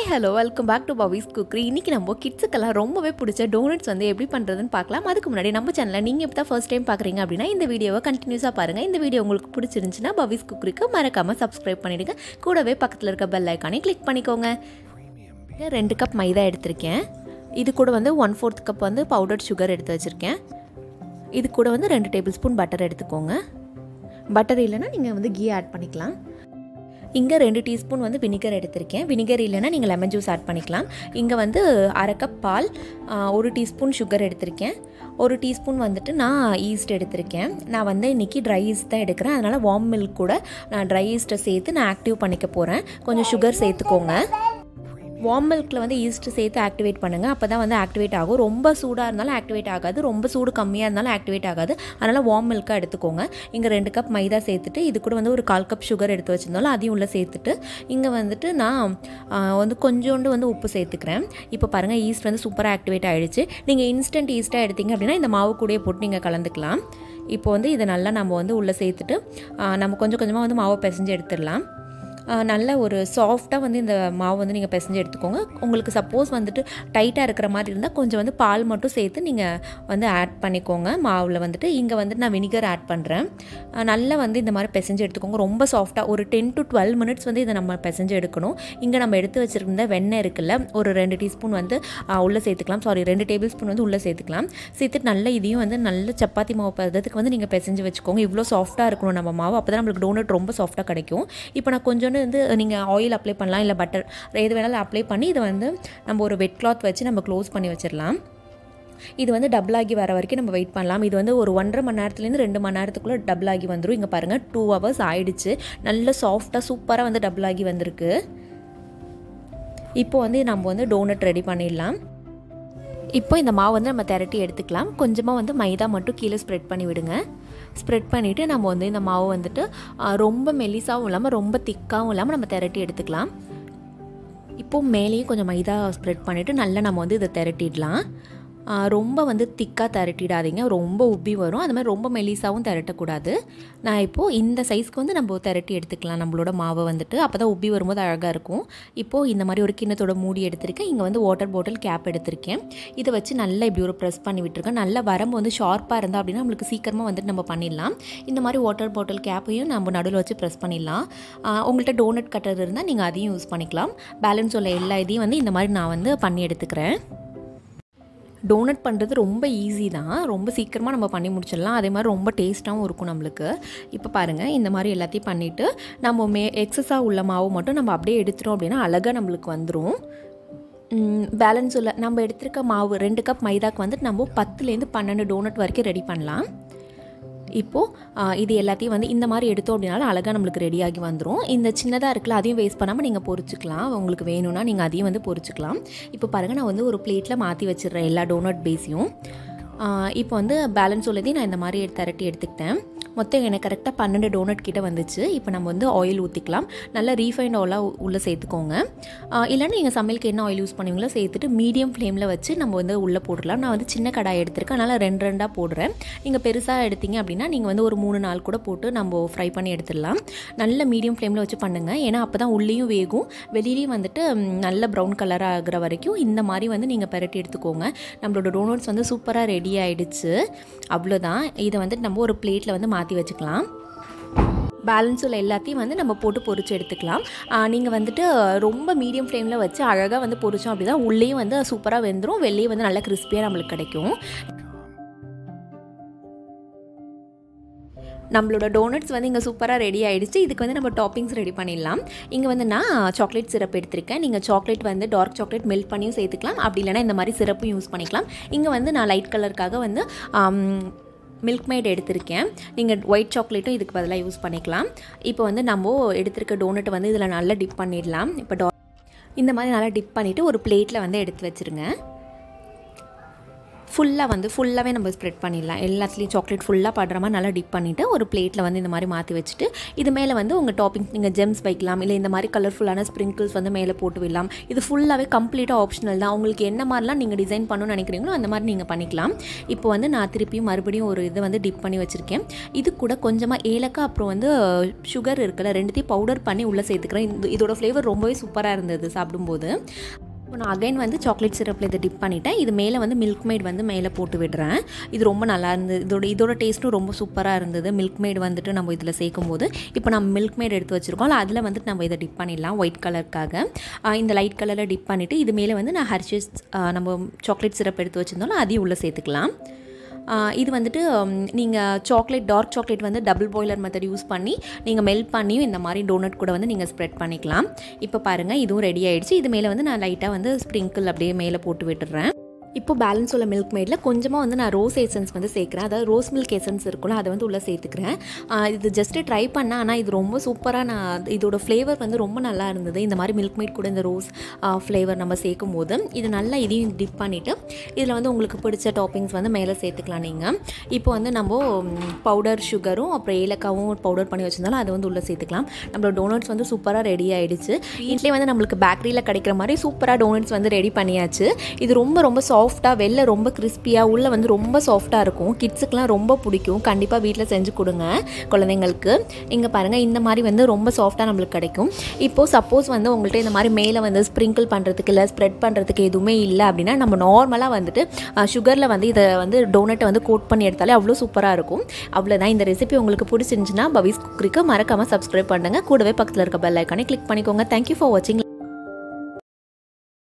hi hello welcome back to Pavi's cookery இன்றைக்கி நம்ம கிட்ஸுக்கெல்லாம் ரொம்பவே பிடிச்ச டோனட்ஸ் வந்து எப்படி பண்ணுறதுன்னு பார்க்கலாம் அதுக்கு முன்னாடி நம்ம சேனலில் நீங்கள் இப்போ தான் ஃபர்ஸ்ட் டைம் பார்க்குறீங்க அப்படின்னா இந்த வீடியோவை கண்டினியூஸாக பாருங்கள் இந்த வீடியோ உங்களுக்கு பிடிச்சிருந்துச்சுன்னா பவிஸ் குக்ரிக்கு மறக்காமல் சப்ஸ்கிரைப் பண்ணிவிடுங்க கூடவே பக்கத்தில் இருக்க பெல் ஐக்கானே கிளிக் பண்ணிக்கோங்க இங்க ரெண்டு கப் மைதா எடுத்திருக்கேன் இது கூட வந்து ஒன் ஃபோர்த் கப் வந்து பவுடர் சுகர் எடுத்து வச்சுருக்கேன் இது கூட வந்து ரெண்டு டேபிள் ஸ்பூன் பட்டர் எடுத்துக்கோங்க பட்டர் இல்லைன்னா நீங்கள் வந்து கீ ஆட் பண்ணிக்கலாம் இங்கே ரெண்டு டீஸ்பூன் வந்து வினிகர் எடுத்திருக்கேன் வினிகர் இல்லைன்னா நீங்கள் லெமன் ஜூஸ் ஆட் பண்ணிக்கலாம் இங்கே வந்து அரை கப் பால் ஆ, ஒரு டீஸ்பூன் சுகர் எடுத்திருக்கேன் ஒரு டீஸ்பூன் வந்துட்டு நான் ஈஸ்ட் எடுத்திருக்கேன் நான் வந்து இன்றைக்கி ட்ரை ஈஸ்ட் தான் எடுக்கிறேன் அதனால் வார்ம் மில்க் கூட நான் ட்ரை ஈஸ்ட்டை சேர்த்து நான் ஆக்டிவ் பண்ணிக்க போகிறேன் கொஞ்சம் சுகர் சேர்த்துக்கோங்க வார்ம் மில்கில் வந்து ஈஸ்ட் சேர்த்து ஆக்டிவேட் பண்ணுங்கள் அப்போ தான் வந்து ஆக்டிவேட் ஆகும் ரொம்ப சூடாக இருந்தாலும் ஆக்டிவேட் ஆகாது ரொம்ப சூடு கம்மியாக இருந்தாலும் ஆக்டிவேட் ஆகாது அதனால் வார்ம் மில்காக எடுத்துக்கோங்க இங்கே ரெண்டு கப் மைதா சேர்த்துட்டு இது கூட வந்து ஒரு கால் கப் சுகர் எடுத்து வச்சிருந்தாலும் அதையும் உள்ளே சேர்த்துட்டு இங்கே வந்துட்டு நான் ஆ, வந்து கொஞ்சோண்டு வந்து உப்பு சேர்த்துக்கிறேன் இப்போ பாருங்கள் ஈஸ்ட் வந்து சூப்பராக ஆக்டிவேட் ஆகிடுச்சு நீங்கள் இன்ஸ்டன்ட் ஈஸ்ட்டாக எடுத்தீங்க அப்படின்னா இந்த மாவு கூடயே போட்டு நீங்கள் கலந்துக்கலாம் இப்போ வந்து இதை நல்லா நம்ம வந்து உள்ளே சேர்த்துட்டு ஆ, நம்ம கொஞ்சம் கொஞ்சமாக வந்து மாவை பிசைஞ்சு எடுத்துடலாம் ஆஹ் நல்ல ஒரு சாஃப்டாக வந்து இந்த மாவு வந்து நீங்கள் பிசைஞ்சு எடுத்துக்கோங்க உங்களுக்கு சப்போஸ் வந்துட்டு டைட்டாக இருக்கிற மாதிரி இருந்தால் கொஞ்சம் வந்து பால் மட்டும் சேர்த்து நீங்கள் வந்து ஆட் பண்ணிக்கோங்க மாவில் வந்துட்டு இங்கே வந்துட்டு நான் வினிகர் ஆட் பண்ணுறேன் நல்லா வந்து இந்த மாதிரி பிசைஞ்சு எடுத்துக்கோங்க ரொம்ப சாஃப்டாக ஒரு டென் டு டுவெல் மினிட்ஸ் வந்து இதை நம்ம பிசைஞ்சு எடுக்கணும் இங்கே நம்ம எடுத்து வச்சுருந்த வெண்ணெய் இருக்குல்ல ஒரு ரெண்டு டீஸ்பூன் வந்து ஆஹ் உள்ளே சேர்த்துக்கலாம் சாரி ரெண்டு டேபிள் ஸ்பூன் வந்து உள்ளே சேர்த்துக்கலாம் சேர்த்துட்டு நல்லா இதையும் வந்து நல்ல சப்பாத்தி மாவு பதத்துக்கு வந்து நீங்கள் பிசைஞ்சு வச்சுக்கோங்க இவ்வளோ சாஃப்டாக இருக்கணும் நம்ம மாவு அப்போ தான் நம்மளுக்கு டோனட் ரொம்ப சாஃப்டாக கிடைக்கும் இப்போ நான் கொஞ்சோண்டு வந்து நீங்கள் ஆயில் அப்ளை பண்ணலாம் இல்லை பட்டர் எது வேணாலும் அப்ளை பண்ணி இதை வந்து நம்ம ஒரு வெட் கிளாத் வச்சு நம்ம க்ளோஸ் பண்ணி வச்சிடலாம் இது வந்து டபுள் ஆகி வர வரைக்கும் நம்ம வெயிட் பண்ணலாம் இது வந்து ஒரு ஒன்றரை மணி நேரத்துலேருந்து ரெண்டு மணி நேரத்துக்குள்ளே டபுள் ஆகி வந்துடும் இங்கே பாருங்கள் டூ ஹவர்ஸ் ஆயிடுச்சு நல்ல சாஃப்டாக சூப்பராக வந்து டபுள் ஆகி வந்திருக்கு இப்போ வந்து நம்ம வந்து டோனட் ரெடி பண்ணிடலாம் இப்போ இந்த மாவு வந்து நம்ம திரட்டி எடுத்துக்கலாம் கொஞ்சமாக வந்து மைதா மட்டும் கீழே ஸ்ப்ரெட் பண்ணி விடுங்க ஸ்ப்ரெட் பண்ணிவிட்டு நம்ம வந்து இந்த மாவு வந்துட்டு ஆ, ரொம்ப மெலிசாவும் இல்லாமல் ரொம்ப திக்காகவும் இல்லாமல் நம்ம திரட்டி எடுத்துக்கலாம் இப்போ மேலேயும் கொஞ்சம் மைதா ஸ்ப்ரெட் பண்ணிவிட்டு நல்லா நம்ம வந்து இதை திரட்டிடலாம் ஆ, ரொம்ப வந்து திக்காக திரட்டிடாதீங்க ரொம்ப உப்பி வரும் அது மாதிரி ரொம்ப மெலிசாவும் திரட்டக்கூடாது நான் இப்போது இந்த சைஸ்க்கு வந்து நம்ம திரட்டி எடுத்துக்கலாம் நம்மளோட மாவை வந்துட்டு அப்போ தான் உப்பி வரும்போது அழகாக இருக்கும் இப்போது இந்த மாதிரி ஒரு கிண்ணத்தோட மூடி எடுத்திருக்கேன் இங்கே வந்து வாட்டர் பாட்டில் கேப் எடுத்திருக்கேன் இதை வச்சு நல்லா இப்படி ஒரு ப்ரெஸ் பண்ணி விட்டுருக்கேன் நல்லா வரம்பு வந்து ஷார்ப்பாக இருந்தால் அப்படின்னா நம்மளுக்கு சீக்கிரமாக வந்துட்டு நம்ம பண்ணிடலாம் இந்த மாதிரி வாட்டர் பாட்டில் கேப்பையும் நம்ம நடுவில் வச்சு ப்ரெஸ் பண்ணிடலாம் ஆ, உங்கள்கிட்ட டோனட் கட்டர் இருந்தால் நீங்கள் அதையும் யூஸ் பண்ணிக்கலாம் பேலன்ஸ் உள்ள எல்லா இதையும் வந்து இந்த மாதிரி நான் வந்து பண்ணி எடுத்துக்கிறேன் டோனட் பண்ணுறது ரொம்ப ஈஸி தான் ரொம்ப சீக்கிரமாக நம்ம பண்ணி முடிச்சிடலாம் அதே மாதிரி ரொம்ப டேஸ்ட்டாகவும் இருக்கும் நம்மளுக்கு இப்போ பாருங்கள் இந்த மாதிரி எல்லாத்தையும் பண்ணிவிட்டு நம்ம மே எக்ஸஸாக உள்ள மாவு மட்டும் நம்ம அப்படியே எடுத்துட்டோம் அப்படின்னா அழகாக நம்மளுக்கு வந்துடும் பேலன்ஸ் உள்ள நம்ம எடுத்திருக்க மாவு ரெண்டு கப் மைதாக்கு வந்துட்டு நம்ம பத்துலேருந்து பன்னெண்டு டோனட் வரைக்கும் ரெடி பண்ணலாம் இப்போது இது எல்லாத்தையும் வந்து இந்த மாதிரி எடுத்தோம் அப்படின்னாலும் அழகாக நம்மளுக்கு ரெடியாகி வந்துடும் இந்த சின்னதாக இருக்குல்ல அதையும் வேஸ்ட் பண்ணாமல் நீங்கள் பொரிச்சுக்கலாம் உங்களுக்கு வேணும்னா நீங்கள் அதையும் வந்து பொரிச்சுக்கலாம் இப்போ பாருங்கள் நான் வந்து ஒரு பிளேட்டில் மாற்றி வச்சிடுறேன் எல்லா டோனட் பேஸையும் இப்போ வந்து பேலன்ஸ் உள்ளதையும் நான் இந்த மாதிரி எடுத்து திரட்டி எடுத்துக்கிட்டேன் மொத்தம் எனக்கு கரெக்டாக பன்னெண்டு டோனட் கிட்ட வந்துச்சு இப்போ நம்ம வந்து ஆயில் ஊற்றிக்கலாம் நல்லா ரீஃபைண்ட் ஆயிலாக உள்ளே சேர்த்துக்கோங்க ஆஹ் இல்லைன்னா நீங்கள் சமையலுக்கு என்ன ஆயில் யூஸ் பண்ணுவீங்களோ சேர்த்துட்டு மீடியம் ஃப்ளேமில் வச்சு நம்ம வந்து உள்ளே போடலாம் நான் வந்து சின்ன கடாய் எடுத்திருக்கேன் அதனால் ரெண்டு ரெண்டாக போடுறேன் நீங்கள் பெருசாக எடுத்தீங்க அப்படின்னா நீங்கள் வந்து ஒரு மூணு நாள் கூட போட்டு நம்ம ஃப்ரை பண்ணி எடுத்துடலாம் நல்ல மீடியம் ஃப்ளேமில் வச்சு பண்ணுங்கள் ஏன்னா அப்போ தான் உள்ளேயும் வேகும் வெளியிலையும் வந்துட்டு ம், நல்ல ப்ரௌன் கலர் ஆகிற வரைக்கும் இந்த மாதிரி வந்து நீங்கள் பெரட்டி எடுத்துக்கோங்க நம்மளோட டோனட்ஸ் வந்து சூப்பராக ரெடி ஆயிடுச்சு அவ்வளோதான் இதை வந்துட்டு நம்ம ஒரு பிளேட்டில் வந்து மாற்றி வச்சுக்கலாம் பேலன்ஸ் உள்ள எல்லாத்தையும் வந்து நம்ம போட்டு பொரிச்சு எடுத்துக்கலாம் நீங்கள் வந்துட்டு ரொம்ப மீடியம் ஃப்ளேமில் வச்சு அழகாக வந்து பொரிச்சோம் அப்படின்னா உள்ளேயும் வந்து சூப்பராக வெந்துடும் வெளியே வந்து நல்லா கிறிஸ்பியாக நம்மளுக்கு கிடைக்கும் நம்மளோட டோனட்ஸ் வந்து இங்கே சூப்பராக ரெடி ஆயிடுச்சு இதுக்கு வந்து நம்ம டாப்பிங்ஸ் ரெடி பண்ணிடலாம் இங்கே வந்து நான் சாக்லேட் சிரப் எடுத்திருக்கேன் நீங்கள் சாக்லேட் வந்து டார்க் சாக்லேட் மெல்ட் பண்ணியும் சேர்த்துக்கலாம் அப்படி இல்லைனா இந்த மாதிரி சிரப்பும் யூஸ் பண்ணிக்கலாம் இங்கே வந்து நான் லைட் கலருக்காக வந்து மில்க் மேட் எடுத்திருக்கேன் நீங்கள் ஒயிட் சாக்லேட்டும் இதுக்கு பதிலாக யூஸ் பண்ணிக்கலாம் இப்போ வந்து நம்ம எடுத்திருக்க டோனட்டை வந்து இதில் நல்லா டிப் பண்ணிடலாம் இப்போ டா இந்த மாதிரி நல்லா டிப் பண்ணிவிட்டு ஒரு பிளேட்டில் வந்து எடுத்து வச்சுருங்க ஃபுல்லாக வந்து ஃபுல்லாகவே நம்ம ஸ்ப்ரெட் பண்ணிடலாம் எல்லாத்துலேயும் சாக்லேட் ஃபுல்லாக படுற மாதிரி நல்லா டிப் பண்ணிவிட்டு ஒரு பிளேட்டில் வந்து இந்த மாதிரி மாற்றி வச்சுட்டு இது மேலே வந்து உங்கள் டாப்பிங் நீங்கள் ஜெம்ஸ் வைக்கலாம் இல்லை இந்த மாதிரி கலர்ஃபுல்லான ஸ்ப்ரிங்கிள்ஸ் வந்து மேலே போட்டு விடலாம் இது ஃபுல்லாகவே கம்ப்ளீட்டாக ஆப்ஷனல் தான் உங்களுக்கு என்ன மாதிரிலாம் நீங்கள் டிசைன் பண்ணணும்னு நினைக்கிறீங்களோ அந்த மாதிரி நீங்கள் பண்ணிக்கலாம் இப்போ வந்து நான் திருப்பியும் மறுபடியும் ஒரு இதை வந்து டிப் பண்ணி வச்சுருக்கேன் இது கூட கொஞ்சமாக ஏலக்காய் அப்புறம் வந்து சுகர் இருக்குல்ல ரெண்டுத்தையும் பவுடர் பண்ணி உள்ளே சேர்த்துக்கிறேன் இந்த இதோட ஃப்ளேவர் ரொம்பவே சூப்பராக இருந்தது சாப்பிடும்போது இப்போ நான் அகைன் வந்து சாக்லேட் சிரப்பில் இதை டிப் பண்ணிட்டேன் இது மேலே வந்து மில்க் மேட் வந்து மேலே போட்டு விடுறேன் இது ரொம்ப நல்லா இருந்தது இதோட இதோட டேஸ்ட்டும் ரொம்ப சூப்பராக இருந்தது மில்க் மேட் வந்துட்டு நம்ம இதில் சேர்க்கும் போது இப்போ நம்ம மில்க் மேட் எடுத்து வச்சுருக்கோம் அதில் வந்துட்டு நம்ம இதை டிப் பண்ணிடலாம் ஒயிட் கலருக்காக இந்த லைட் கலரில் டிப் பண்ணிவிட்டு இது மேலே வந்து நான் ஹர்ஷிஸ் நம்ம சாக்லேட் சிரப் எடுத்து வச்சுருந்தோம் அதையும் உள்ளே சேர்த்துக்கலாம் இது வந்துட்டு நீங்கள் சாக்லேட் டார்க் சாக்லேட் வந்து டபுள் பாய்லர் மெத்தட் யூஸ் பண்ணி நீங்கள் மெல்ட் பண்ணியும் இந்த மாதிரி டோனட் கூட வந்து நீங்கள் ஸ்ப்ரெட் பண்ணிக்கலாம் இப்போ பாருங்கள் இதுவும் ரெடி ஆகிடுச்சு இது மேலே வந்து நான் லைட்டாக வந்து ஸ்ப்ரிங்கிள் அப்படியே மேலே போட்டு விட்டுறேன் இப்போ பேலன்ஸ் உள்ள மில்க் மேடில் கொஞ்சமாக வந்து நான் ரோஸ் எசன்ஸ் வந்து சேர்க்குறேன் அதாவது ரோஸ் மில்க் எசன்ஸ் இருக்கும்ல அதை வந்து உள்ளே சேர்த்துக்கிறேன் இது ஜஸ்ட்டு ட்ரை பண்ணேன் ஆனால் இது ரொம்ப சூப்பராக நான் இதோட ஃப்ளேவர் வந்து ரொம்ப நல்லா இருந்தது இந்த மாதிரி மில்க் மேட் கூட இந்த ரோஸ் ஃப்ளேவர் நம்ம சேர்க்கும் போது இது நல்லா இதையும் டிப் பண்ணிவிட்டு இதில் வந்து உங்களுக்கு பிடிச்ச டாப்பிங்ஸ் வந்து மேலே சேர்த்துக்கலாம் நீங்கள் இப்போ வந்து நம்ம பவுடர் சுகரும் அப்புறம் ஏலக்காவும் பவுடர் பண்ணி வச்சுருந்தாலும் அதை வந்து உள்ளே சேர்த்துக்கலாம் நம்மளோட டோனட்ஸ் வந்து சூப்பராக ரெடி ஆகிடுச்சு வீட்லேயே வந்து நம்மளுக்கு பேக்கரியில் கிடைக்கிற மாதிரி சூப்பராக டோனட்ஸ் வந்து ரெடி பண்ணியாச்சு இது ரொம்ப ரொம்ப சாஃப்ட் சாஃப்டாக வெளில ரொம்ப கிறிஸ்பியாக உள்ளே வந்து ரொம்ப சாஃப்டாக இருக்கும் கிட்ஸுக்கெலாம் ரொம்ப பிடிக்கும் கண்டிப்பாக வீட்டில் செஞ்சு கொடுங்க குழந்தைங்களுக்கு இங்கே பாருங்கள் இந்த மாதிரி வந்து ரொம்ப சாஃப்டாக நம்மளுக்கு கிடைக்கும் இப்போது சப்போஸ் வந்து உங்கள்கிட்ட இந்த மாதிரி மேலே வந்து ஸ்ப்ரிங்கிள் பண்ணுறதுக்கு இல்லை ஸ்ப்ரெட் பண்ணுறதுக்கு எதுவுமே இல்லை அப்படின்னா நம்ம நார்மலாக வந்துட்டு சுகரில் வந்து இதை வந்து டோனட்டை வந்து கோட் பண்ணி எடுத்தாலே அவ்வளோ சூப்பராக இருக்கும் அவ்வளோதான் இந்த ரெசிபி உங்களுக்கு பிடிச்சிருந்துச்சுன்னா பவிஸ் குக்கரிக்கு மறக்காமல் சப்ஸ்கிரைப் பண்ணுங்கள் கூடவே பக்கத்தில் இருக்க பெல் ஐக்கானே கிளிக் பண்ணிக்கோங்க தேங்க்யூ ஃபார் வாட்சிங்